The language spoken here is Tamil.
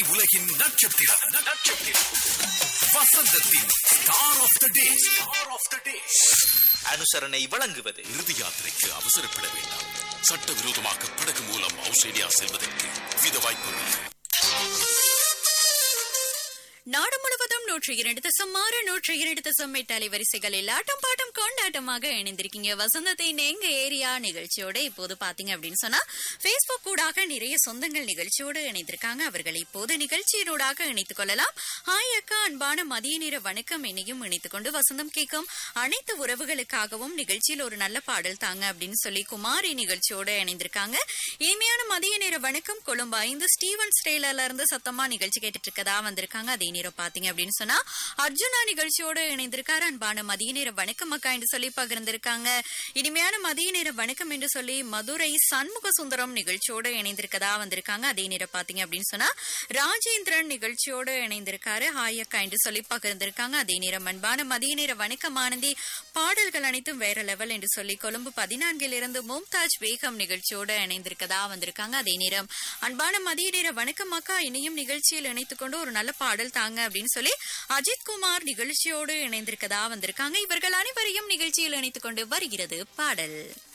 உலகின் நட்சத்திரம் நட்சத்திரம் வசந்தத்தின் star of the day star of the day அனுசரணை வழங்குவது இறுதி யாத்திரைக்கு அவசரப்பட வேண்டாம் சட்டவிரோதமாக படகு மூலம் ஆஸ்திரேலியா செல்வதற்கு வித வாய்ப்புள்ளது நாடு முழுவதும் நூற்றி இரண்டு தசம் ஆறு நூற்றி இரண்டு தசம் எட்டு அலைவரிசைகளில் ஆட்டம் பாட்டம் கொண்டாட்டமாக இணைந்திருக்கீங்க வசந்தத்தின் எங்க ஏரியா நிகழ்ச்சியோட இப்போது பாத்தீங்க அப்படின்னு சொன்னா பேஸ்புக் கூடாக நிறைய சொந்தங்கள் நிகழ்ச்சியோடு இணைந்திருக்காங்க அவர்களை இப்போது நிகழ்ச்சியினூடாக இணைத்துக் கொள்ளலாம் ஹாய் அக்கா அன்பான மதிய நேர வணக்கம் என்னையும் இணைத்துக் கொண்டு வசந்தம் கேட்கும் அனைத்து உறவுகளுக்காகவும் நிகழ்ச்சியில் ஒரு நல்ல பாடல் தாங்க அப்படின்னு சொல்லி குமாரி நிகழ்ச்சியோட இணைந்திருக்காங்க இனிமையான மதிய நேர வணக்கம் கொழும்பு ஐந்து ஸ்டீவன் ஸ்டேலர்ல இருந்து சத்தமா நிகழ்ச்சி கேட்டுட்டு இருக்கதா வந்திருக்காங்க அதே நேரம் பாத்தீங்க அப்படின்னு சொன்னா அர்ஜுனா நிகழ்ச்சியோட இணைந்திருக்காரு அன்பான மதிய நேர வணக்கம் அக்கா என்று சொல்லி பகிர்ந்திருக்காங்க இனிமையான மதிய நேர வணக்கம் என்று சொல்லி மதுரை சண்முக சுந்தரம் நிகழ்ச்சியோட இணைந்திருக்கதா வந்திருக்காங்க அதே நேரம் பாத்தீங்க அப்படின்னு சொன்னா ராஜேந்திரன் நிகழ்ச்சியோட இணைந்திருக்காரு ஹாய் அக்கா என்று சொல்லி பகிர்ந்திருக்காங்க அதே நேரம் அன்பான மதிய நேர வணக்கம் ஆனந்தி பாடல்கள் அனைத்தும் வேற லெவல் என்று சொல்லி கொழும்பு பதினான்கில் இருந்து மும்தாஜ் பேகம் நிகழ்ச்சியோட இணைந்திருக்கதா வந்திருக்காங்க அதே நேரம் அன்பான மதிய நேர வணக்கம் அக்கா இனியும் நிகழ்ச்சியில் இணைத்துக் கொண்டு ஒரு நல்ல பாடல் தாங்க அப்படின்னு சொல்லி அஜித் குமார் நிகழ்ச்சியோடு இணைந்திருக்கதா வந்திருக்காங்க இவர்கள் அனைவரையும் நிகழ்ச்சியில் இணைத்துக் கொண்டு வருகிறது பாடல்